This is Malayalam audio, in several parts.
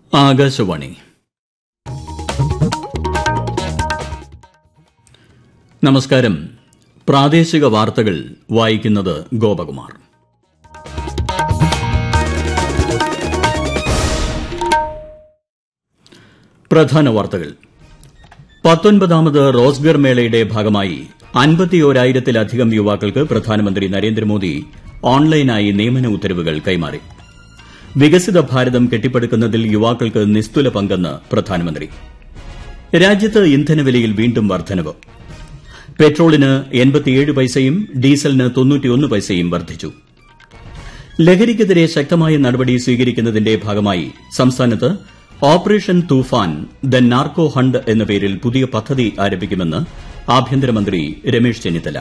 ആകാശവാണി നമസ്കാരം പ്രാദേശിക വാർത്തകൾ വായിക്കുന്നത് ഗോപകുമാർ പ്രധാന വാർത്തകൾ പത്തൊൻപതാമത് റോസ്ഗർ മേളയുടെ ഭാഗമായി അൻപത്തിയോരായിരത്തിലധികം യുവാക്കൾക്ക് പ്രധാനമന്ത്രി നരേന്ദ്രമോദി ഓൺലൈനായി നിയമന ഉത്തരവുകൾ കൈമാറി വികസിത ഭാരതം കെട്ടിപ്പടുക്കുന്നതിൽ യുവാക്കൾക്ക് നിസ്തുല പങ്കെന്ന് പ്രധാനമന്ത്രി രാജ്യത്ത് ഇന്ധനവിലയിൽ വീണ്ടും വർദ്ധനവ് പെട്രോളിന് പൈസയും ഡീസലിന് പൈസയും വർദ്ധിച്ചു ലഹരിക്കെതിരെ ശക്തമായ നടപടി സ്വീകരിക്കുന്നതിന്റെ ഭാഗമായി സംസ്ഥാനത്ത് operation Toofan the narco hunt എന്ന പേരിൽ പുതിയ പദ്ധതി ആരംഭിക്കുമെന്ന് ആഭ്യന്തരമന്ത്രി രമേശ് ചെന്നിത്തല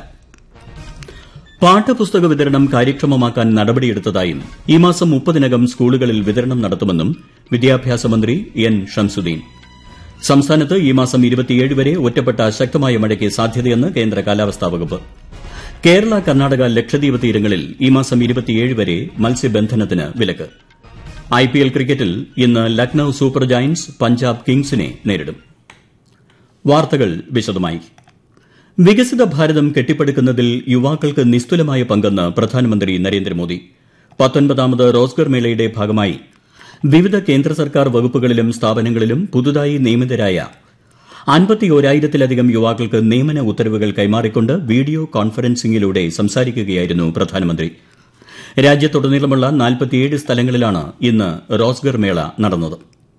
പാഠപുസ്തക വിതരണം കാര്യക്ഷമമാക്കാൻ നടപടിയെടുത്തതായും ഈ മാസം മുപ്പതിനകം സ്കൂളുകളിൽ വിതരണം നടത്തുമെന്നും വിദ്യാഭ്യാസ മന്ത്രി എൻ ഷംസുദ്ദീൻ സംസ്ഥാനത്ത് ഈ മാസം വരെ ഒറ്റപ്പെട്ട ശക്തമായ മഴയ്ക്ക് സാധ്യതയെന്ന് കേന്ദ്ര കാലാവസ്ഥാ വകുപ്പ് കേരള കർണാടക ലക്ഷദ്വീപ് തീരങ്ങളിൽ ഈ മാസം വരെ മത്സ്യബന്ധനത്തിന് വിലക്ക് ഐപിഎൽ ക്രിക്കറ്റിൽ ഇന്ന് ലക്നൌ സൂപ്പർ ജയന്റ്സ് പഞ്ചാബ് കിങ്സിനെ നേരിടും വാർത്തകൾ വിശദമായി വികസിത ഭാരതം കെട്ടിപ്പടുക്കുന്നതിൽ യുവാക്കൾക്ക് നിസ്തുലമായ പങ്കെന്ന് പ്രധാനമന്ത്രി നരേന്ദ്രമോദി പത്തൊൻപതാമത് റോസ്ഗർ മേളയുടെ ഭാഗമായി വിവിധ കേന്ദ്ര സർക്കാർ വകുപ്പുകളിലും സ്ഥാപനങ്ങളിലും പുതുതായി നിയമിതരായ അൻപത്തിയോരായിരത്തിലധികം യുവാക്കൾക്ക് നിയമന ഉത്തരവുകൾ കൈമാറിക്കൊണ്ട് വീഡിയോ കോൺഫറൻസിംഗിലൂടെ സംസാരിക്കുകയായിരുന്നു പ്രധാനമന്ത്രി രാജ്യത്തുടനീളമുള്ള നാൽപ്പത്തിയേഴ് സ്ഥലങ്ങളിലാണ് ഇന്ന് റോസ്ഗർ മേള നടന്നത്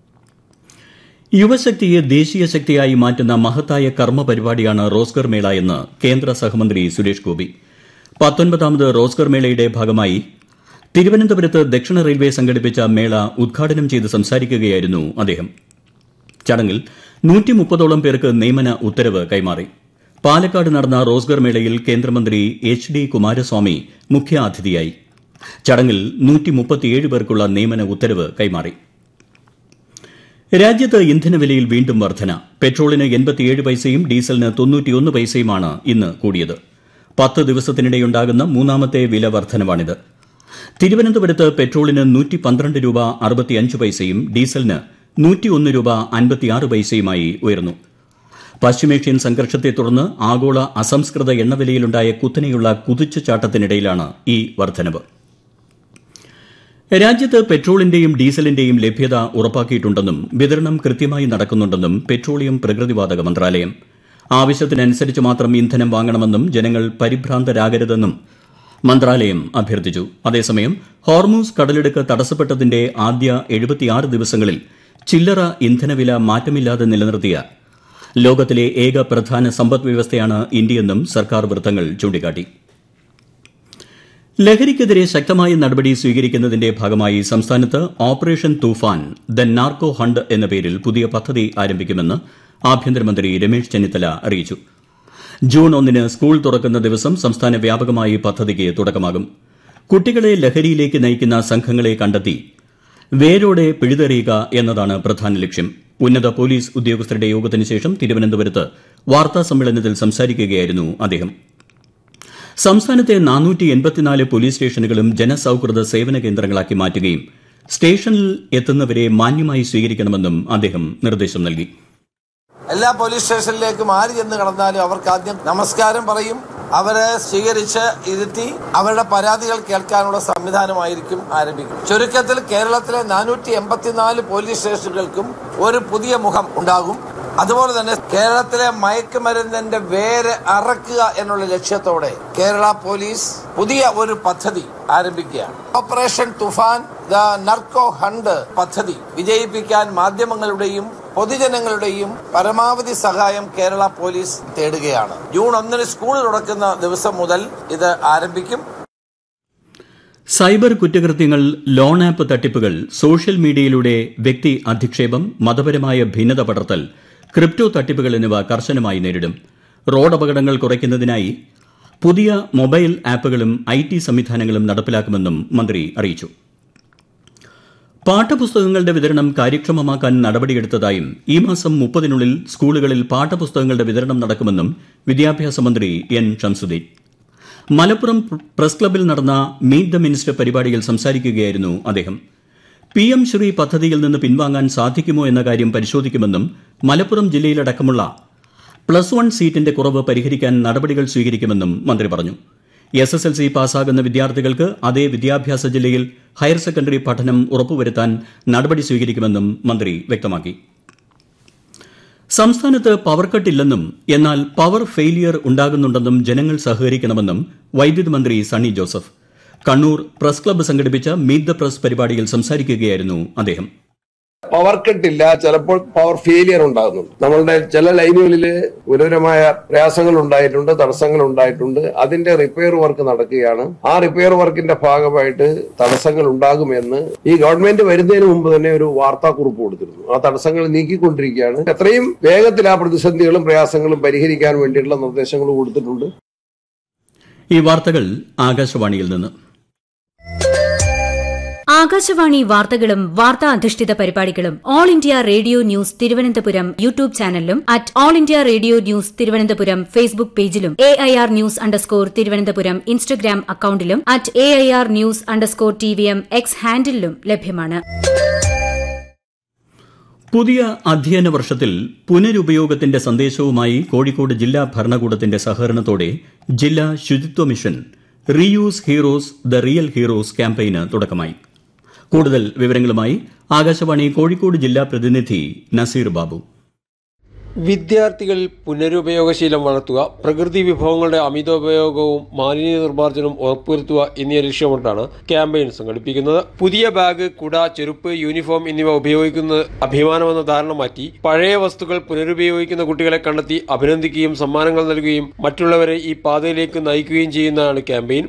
യുവശക്തിയെ ദേശീയ ശക്തിയായി മാറ്റുന്ന മഹത്തായ കർമ്മ പരിപാടിയാണ് റോസ്ഗർ മേള എന്ന് കേന്ദ്ര സഹമന്ത്രി സുരേഷ് ഗോപി പത്തൊൻപതാമത് റോസ്ഗർ മേളയുടെ ഭാഗമായി തിരുവനന്തപുരത്ത് ദക്ഷിണ റെയിൽവേ സംഘടിപ്പിച്ച മേള ഉദ്ഘാടനം ചെയ്ത് സംസാരിക്കുകയായിരുന്നു അദ്ദേഹം ചടങ്ങിൽ നൂറ്റിമുപ്പതോളം പേർക്ക് നിയമന ഉത്തരവ് കൈമാറി പാലക്കാട് നടന്ന റോസ്ഗർ മേളയിൽ കേന്ദ്രമന്ത്രി എച്ച് ഡി കുമാരസ്വാമി മുഖ്യാതിഥിയായി ചടങ്ങിൽ പേർക്കുള്ള നിയമന ഉത്തരവ് കൈമാറി രാജ്യത്ത് ഇന്ധനവിലയിൽ വീണ്ടും വർധന പെട്രോളിന് പൈസയും ഡീസലിന് പൈസയുമാണ് ഇന്ന് കൂടിയത് പത്ത് ദിവസത്തിനിടെയുണ്ടാകുന്ന മൂന്നാമത്തെ വില വർധനവാണിത് തിരുവനന്തപുരത്ത് പെട്രോളിന് രൂപ പൈസയും ഡീസലിന് രൂപ പൈസയുമായി ഉയർന്നു പശ്ചിമേഷ്യൻ സംഘർഷത്തെ തുടർന്ന് ആഗോള അസംസ്കൃത എണ്ണവിലയിലുണ്ടായ കുത്തനെയുള്ള കുതിച്ചുചാട്ടത്തിനിടയിലാണ് ഈ വർധനവ് രാജ്യത്ത് പെട്രോളിന്റെയും ഡീസലിന്റെയും ലഭ്യത ഉറപ്പാക്കിയിട്ടുണ്ടെന്നും വിതരണം കൃത്യമായി നടക്കുന്നുണ്ടെന്നും പെട്രോളിയം പ്രകൃതിവാതക മന്ത്രാലയം ആവശ്യത്തിനനുസരിച്ച് മാത്രം ഇന്ധനം വാങ്ങണമെന്നും ജനങ്ങൾ പരിഭ്രാന്തരാകരുതെന്നും മന്ത്രാലയം അഭ്യർത്ഥിച്ചു അതേസമയം ഹോർമൂസ് കടലിടുക്ക് തടസ്സപ്പെട്ടതിന്റെ ആദ്യ ദിവസങ്ങളിൽ ചില്ലറ ഇന്ധനവില മാറ്റമില്ലാതെ നിലനിർത്തിയ ലോകത്തിലെ ഏക പ്രധാന സമ്പദ് വ്യവസ്ഥയാണ് ഇന്ത്യയെന്നും സർക്കാർ വൃത്തങ്ങൾ ചൂണ്ടിക്കാട്ടി ലഹരിക്കെതിരെ ശക്തമായ നടപടി സ്വീകരിക്കുന്നതിന്റെ ഭാഗമായി സംസ്ഥാനത്ത് operation Toofan the narco hunt എന്ന പേരിൽ പുതിയ പദ്ധതി ആരംഭിക്കുമെന്ന് ആഭ്യന്തരമന്ത്രി രമേശ് ചെന്നിത്തല അറിയിച്ചു ജൂൺ ഒന്നിന് സ്കൂൾ തുറക്കുന്ന ദിവസം സംസ്ഥാന വ്യാപകമായി പദ്ധതിക്ക് തുടക്കമാകും കുട്ടികളെ ലഹരിയിലേക്ക് നയിക്കുന്ന സംഘങ്ങളെ കണ്ടെത്തി വേരോടെ പിഴുതെറിയുക എന്നതാണ് പ്രധാന ലക്ഷ്യം ഉന്നത പോലീസ് ഉദ്യോഗസ്ഥരുടെ യോഗത്തിന് ശേഷം തിരുവനന്തപുരത്ത് വാർത്താ സമ്മേളനത്തിൽ സംസാരിക്കുകയായിരുന്നു അദ്ദേഹം സംസ്ഥാനത്തെ പോലീസ് സ്റ്റേഷനുകളും ജനസൌഹൃദ സേവന കേന്ദ്രങ്ങളാക്കി മാറ്റുകയും സ്റ്റേഷനിൽ എത്തുന്നവരെ മാന്യമായി സ്വീകരിക്കണമെന്നും അദ്ദേഹം നിർദ്ദേശം നൽകി എല്ലാ പോലീസ് സ്റ്റേഷനിലേക്കും ആര് ചെന്ന് കടന്നാലും അവർക്ക് ആദ്യം നമസ്കാരം പറയും അവരെ സ്വീകരിച്ച് ഇരുത്തി അവരുടെ പരാതികൾ കേൾക്കാനുള്ള സംവിധാനമായിരിക്കും ആരംഭിക്കും ചുരുക്കത്തിൽ കേരളത്തിലെ നാനൂറ്റി എൺപത്തിനാല് പോലീസ് സ്റ്റേഷനുകൾക്കും ഒരു പുതിയ മുഖം ഉണ്ടാകും അതുപോലെ തന്നെ കേരളത്തിലെ മയക്കുമരുന്നിന്റെ വേര് അറക്കുക എന്നുള്ള ലക്ഷ്യത്തോടെ കേരള പോലീസ് പുതിയ ഒരു പദ്ധതി ആരംഭിക്കുകയാണ് operation Toofan the narco hunt പദ്ധതി വിജയിപ്പിക്കാൻ മാധ്യമങ്ങളുടെയും പൊതുജനങ്ങളുടെയും പരമാവധി സഹായം കേരള പോലീസ് തേടുകയാണ് ജൂൺ ഒന്നിന് സ്കൂൾ തുറക്കുന്ന ദിവസം മുതൽ ഇത് ആരംഭിക്കും സൈബർ കുറ്റകൃത്യങ്ങൾ ലോൺ ആപ്പ് തട്ടിപ്പുകൾ സോഷ്യൽ മീഡിയയിലൂടെ വ്യക്തി അധിക്ഷേപം മതപരമായ ഭിന്നത പടർത്തൽ ക്രിപ്റ്റോ തട്ടിപ്പുകൾ എന്നിവ കർശനമായി നേരിടും റോഡ് അപകടങ്ങൾ കുറയ്ക്കുന്നതിനായി പുതിയ മൊബൈൽ ആപ്പുകളും ഐ ടി സംവിധാനങ്ങളും നടപ്പിലാക്കുമെന്നും മന്ത്രി അറിയിച്ചു പാഠപുസ്തകങ്ങളുടെ വിതരണം കാര്യക്ഷമമാക്കാൻ നടപടിയെടുത്തതായും ഈ മാസം മുപ്പതിനുള്ളിൽ സ്കൂളുകളിൽ പാഠപുസ്തകങ്ങളുടെ വിതരണം നടക്കുമെന്നും വിദ്യാഭ്യാസ മന്ത്രി എൻ ഷംസുദ്ദീൻ മലപ്പുറം പ്രസ് ക്ലബ്ബിൽ നടന്ന മീറ്റ് ദ മിനിസ്റ്റർ പരിപാടിയിൽ സംസാരിക്കുകയായിരുന്നു അദ്ദേഹം പി എം ശ്രീ പദ്ധതിയിൽ നിന്ന് പിൻവാങ്ങാൻ സാധിക്കുമോ എന്ന കാര്യം പരിശോധിക്കുമെന്നും മലപ്പുറം ജില്ലയിലടക്കമുള്ള പ്ലസ് വൺ സീറ്റിന്റെ കുറവ് പരിഹരിക്കാൻ നടപടികൾ സ്വീകരിക്കുമെന്നും മന്ത്രി പറഞ്ഞു എസ് എസ് എൽ സി പാസ്സാകുന്ന വിദ്യാർത്ഥികൾക്ക് അതേ വിദ്യാഭ്യാസ ജില്ലയിൽ ഹയർ സെക്കൻഡറി പഠനം ഉറപ്പുവരുത്താൻ നടപടി സ്വീകരിക്കുമെന്നും മന്ത്രി വ്യക്തമാക്കി സംസ്ഥാനത്ത് പവർ കട്ടില്ലെന്നും എന്നാൽ പവർ ഫെയിലിയർ ഉണ്ടാകുന്നുണ്ടെന്നും ജനങ്ങൾ സഹകരിക്കണമെന്നും വൈദ്യുതി മന്ത്രി സണ്ണി ജോസഫ് കണ്ണൂർ പ്രസ് ക്ലബ്ബ് സംഘടിപ്പിച്ച മീറ്റ് ദ പ്രസ് പരിപാടിയിൽ സംസാരിക്കുകയായിരുന്നു അദ്ദേഹം പവർ കട്ടില്ല ചിലപ്പോൾ പവർ ഫെയിലിയർ ഉണ്ടാകുന്നുണ്ട് നമ്മളുടെ ചില ലൈനുകളിൽ ഗുരുതരമായ പ്രയാസങ്ങൾ ഉണ്ടായിട്ടുണ്ട് തടസ്സങ്ങൾ ഉണ്ടായിട്ടുണ്ട് അതിന്റെ റിപ്പയർ വർക്ക് നടക്കുകയാണ് ആ റിപ്പയർ വർക്കിന്റെ ഭാഗമായിട്ട് തടസ്സങ്ങൾ ഉണ്ടാകുമെന്ന് ഈ ഗവൺമെന്റ് വരുന്നതിന് മുമ്പ് തന്നെ ഒരു വാർത്താക്കുറിപ്പ് കൊടുത്തിരുന്നു ആ തടസ്സങ്ങൾ നീക്കിക്കൊണ്ടിരിക്കുകയാണ് എത്രയും വേഗത്തിൽ ആ പ്രതിസന്ധികളും പ്രയാസങ്ങളും പരിഹരിക്കാൻ വേണ്ടിയിട്ടുള്ള നിർദ്ദേശങ്ങൾ കൊടുത്തിട്ടുണ്ട് ഈ വാർത്തകൾ ആകാശവാണിയിൽ നിന്ന് ആകാശവാണി വാർത്തകളും വാർത്താ അധിഷ്ഠിത പരിപാടികളും All India Radio News Thiruvananthapuram YouTube ചാനലിലും at All India Radio News Thiruvananthapuram Facebook പേജിലും A I R news underscore Thiruvananthapuram Instagram അക്കൌണ്ടിലും at A I R news underscore T V M X ഹാൻഡിലും ലഭ്യമാണ് പുതിയ അധ്യയന വർഷത്തിൽ പുനരുപയോഗത്തിന്റെ സന്ദേശവുമായി കോഴിക്കോട് ജില്ലാ ഭരണകൂടത്തിന്റെ സഹകരണത്തോടെ ജില്ലാ ശുചിത്വ mission reuse heroes the real heroes ക്യാമ്പയിന് തുടക്കമായി കൂടുതൽ വിവരങ്ങളുമായി ആകാശവാണി കോഴിക്കോട് ജില്ലാ പ്രതിനിധി നസീർ ബാബു വിദ്യാർത്ഥികളിൽ പുനരുപയോഗശീലം വളർത്തുക പ്രകൃതി വിഭവങ്ങളുടെ അമിതോപയോഗവും മാലിന്യ നിർമ്മാർജ്ജനവും ഉറപ്പുവരുത്തുക എന്നിവ ലക്ഷ്യമിട്ടാണ് ക്യാമ്പയിൻ സംഘടിപ്പിക്കുന്നത് പുതിയ ബാഗ് കുട ചെരുപ്പ് യൂണിഫോം എന്നിവ ഉപയോഗിക്കുന്നത് അഭിമാനമെന്ന ധാരണ മാറ്റി പഴയ വസ്തുക്കൾ പുനരുപയോഗിക്കുന്ന കുട്ടികളെ കണ്ടെത്തി അഭിനന്ദിക്കുകയും സമ്മാനങ്ങൾ നൽകുകയും മറ്റുള്ളവരെ ഈ പാതയിലേക്ക് നയിക്കുകയും ചെയ്യുന്നതാണ് ക്യാമ്പയിൻ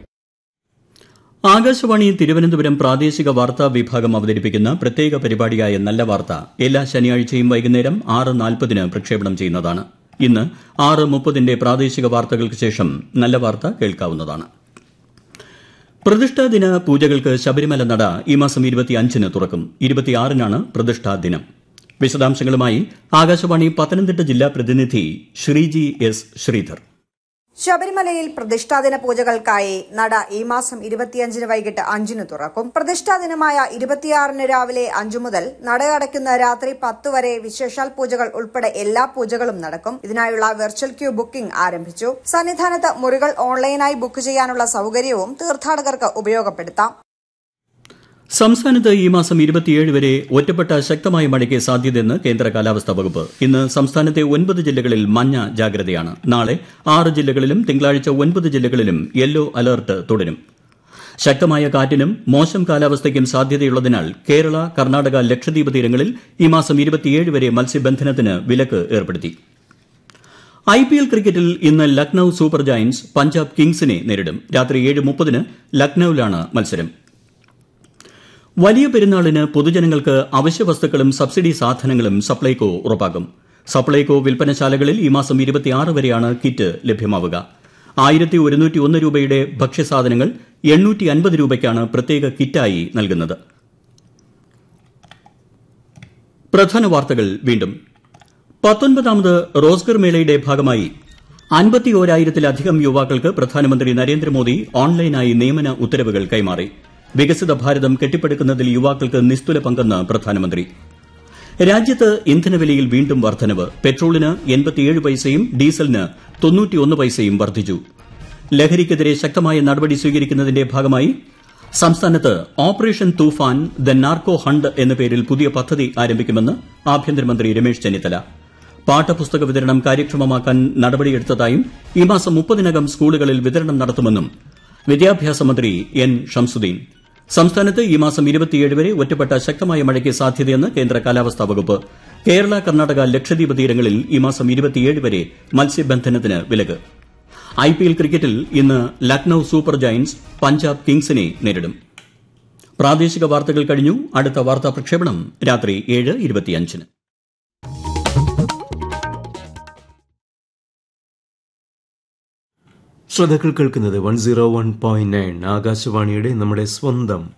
ആകാശവാണി തിരുവനന്തപുരം പ്രാദേശിക വാർത്താ വിഭാഗം അവതരിപ്പിക്കുന്ന പ്രത്യേക പരിപാടിയായ നല്ല വാർത്ത എല്ലാ ശനിയാഴ്ചയും വൈകുന്നേരം ആറ് നാൽപ്പതിന് പ്രക്ഷേപണം ചെയ്യുന്നതാണ് ഇന്ന് ആറ് മുപ്പതിന്റെ പ്രാദേശിക വാർത്തകൾക്ക് ശേഷം നല്ല വാർത്ത കേൾക്കാവുന്നതാണ് പ്രതിഷ്ഠാ ദിന പൂജകൾക്ക് ശബരിമല നട ഈ മാസം ഇരുപത്തിയഞ്ചിന് തുറക്കും ഇരുപത്തിയാറിനാണ് പ്രതിഷ്ഠാ ദിനം വിശദാംശങ്ങളുമായി ആകാശവാണി പത്തനംതിട്ട ജില്ലാ പ്രതിനിധി ശ്രീജി എസ് ശ്രീധർ ശബരിമലയിൽ പ്രതിഷ്ഠാദിന പൂജകൾക്കായി നട ഈ മാസം ഇരുപത്തിയഞ്ചിന് വൈകിട്ട് അഞ്ചിന് തുറക്കും പ്രതിഷ്ഠാദിനമായ ഇരുപത്തിയാറിന് രാവിലെ അഞ്ചു മുതൽ നട അടയ്ക്കുന്ന രാത്രി പത്ത് വരെ വിശേഷാൽ പൂജകൾ ഉൾപ്പെടെ എല്ലാ പൂജകളും നടക്കും ഇതിനായുള്ള വെർച്വൽ ക്യൂ ബുക്കിംഗ് ആരംഭിച്ചു സന്നിധാനത്ത് മുറികൾ ഓൺലൈനായി ബുക്ക് ചെയ്യാനുള്ള സൌകര്യവും തീർത്ഥാടകർക്ക് ഉപയോഗപ്പെടുത്താം സംസ്ഥാനത്ത് ഈ മാസം ഇരുപത്തിയേഴ് വരെ ഒറ്റപ്പെട്ട ശക്തമായ മഴയ്ക്ക് സാധ്യതയെന്ന് കേന്ദ്ര കാലാവസ്ഥാ വകുപ്പ് ഇന്ന് സംസ്ഥാനത്തെ ഒൻപത് ജില്ലകളിൽ മഞ്ഞ ജാഗ്രതയാണ് നാളെ ആറ് ജില്ലകളിലും തിങ്കളാഴ്ച ഒൻപത് ജില്ലകളിലും യെല്ലോ അലർട്ട് തുടരും ശക്തമായ കാറ്റിനും മോശം കാലാവസ്ഥയ്ക്കും സാധ്യതയുള്ളതിനാൽ കേരള കർണാടക ലക്ഷദ്വീപ് തീരങ്ങളിൽ ഈ മാസം ഇരുപത്തിയേഴ് വരെ മത്സ്യബന്ധനത്തിന് വിലക്ക് ഏർപ്പെടുത്തി ഐ പി എൽ ക്രിക്കറ്റിൽ ഇന്ന് ലക്നൌ സൂപ്പർ ജയന്റ്സ് പഞ്ചാബ് കിങ്സിനെ നേരിടും രാത്രി ഏഴ് മുപ്പതിന് ലക്നൌവിലാണ് മത്സരം വലിയ പെരുന്നാളിന് പൊതുജനങ്ങൾക്ക് അവശ്യ വസ്തുക്കളും സബ്സിഡി സാധനങ്ങളും സപ്ലൈകോ ഉറപ്പാക്കും സപ്ലൈകോ വിൽപ്പനശാലകളിൽ ഈ മാസം ഇരുപത്തിയാറ് വരെയാണ് കിറ്റ് ലഭ്യമാവുക ആയിരത്തി ഒരുന്നൂറ്റി ഒന്ന് രൂപയുടെ ഭക്ഷ്യസാധനങ്ങൾ എണ്ണൂറ്റി അൻപത് രൂപയ്ക്കാണ് പ്രത്യേക കിറ്റായി നൽകുന്നത് പ്രധാന വാർത്തകൾ വീണ്ടും പത്തൊൻപതാമത് റോസ്ഗർ മേളയുടെ ഭാഗമായി അൻപത്തി ഓരായിരത്തിലധികം യുവാക്കൾക്ക് പ്രധാനമന്ത്രി നരേന്ദ്രമോദി ഓൺലൈനായി നിയമന ഉത്തരവുകൾ കൈമാറി വികസിത ഭാരതം കെട്ടിപ്പടുക്കുന്നതിൽ യുവാക്കൾക്ക് നിസ്തുല പങ്കെന്ന് പ്രധാനമന്ത്രി രാജ്യത്ത് ഇന്ധനവിലയിൽ വീണ്ടും വർധനവ് പെട്രോളിന് എൺപത്തിയേഴ് പൈസയും ഡീസലിന് തൊണ്ണൂറ്റിയൊന്ന് പൈസയും വർദ്ധിച്ചു ലഹരിക്കെതിരെ ശക്തമായ നടപടി സ്വീകരിക്കുന്നതിന്റെ ഭാഗമായി സംസ്ഥാനത്ത് operation Toofan the narco hunt എന്ന പേരിൽ പുതിയ പദ്ധതി ആരംഭിക്കുമെന്ന് ആഭ്യന്തരമന്ത്രി രമേശ് ചെന്നിത്തല പാഠപുസ്തക വിതരണം കാര്യക്ഷമമാക്കാൻ നടപടിയെടുത്തതായും ഈ മാസം മുപ്പതിനകം സ്കൂളുകളിൽ വിതരണം നടത്തുമെന്നും വിദ്യാഭ്യാസ മന്ത്രി എൻ ഷംസുദ്ദീൻ സംസ്ഥാനത്ത് ഈ മാസം ഇരുപത്തിയേഴ് വരെ ഒറ്റപ്പെട്ട ശക്തമായ മഴയ്ക്ക് സാധ്യതയെന്ന് കേന്ദ്ര കാലാവസ്ഥാ വകുപ്പ് കേരള കർണാടക ലക്ഷദ്വീപ് തീരങ്ങളിൽ ഈ മാസം ഇരുപത്തിയേഴ് വരെ മത്സ്യബന്ധനത്തിന് വിലക്ക് ഐ പി എൽ ക്രിക്കറ്റിൽ ഇന്ന് ലക്നൌ സൂപ്പർ ജയന്റ്സ് പഞ്ചാബ് കിങ്സിനെ നേരിടും പ്രാദേശിക വാർത്തകൾ കഴിഞ്ഞു അടുത്ത വാർത്താ പ്രക്ഷേപണം രാത്രി ഏഴ് ഇരുപത്തിയഞ്ചിന് ശ്രോതാക്കൾ കേൾക്കുന്നത് one zero one point nine ആകാശവാണിയുടെ നമ്മുടെ സ്വന്തം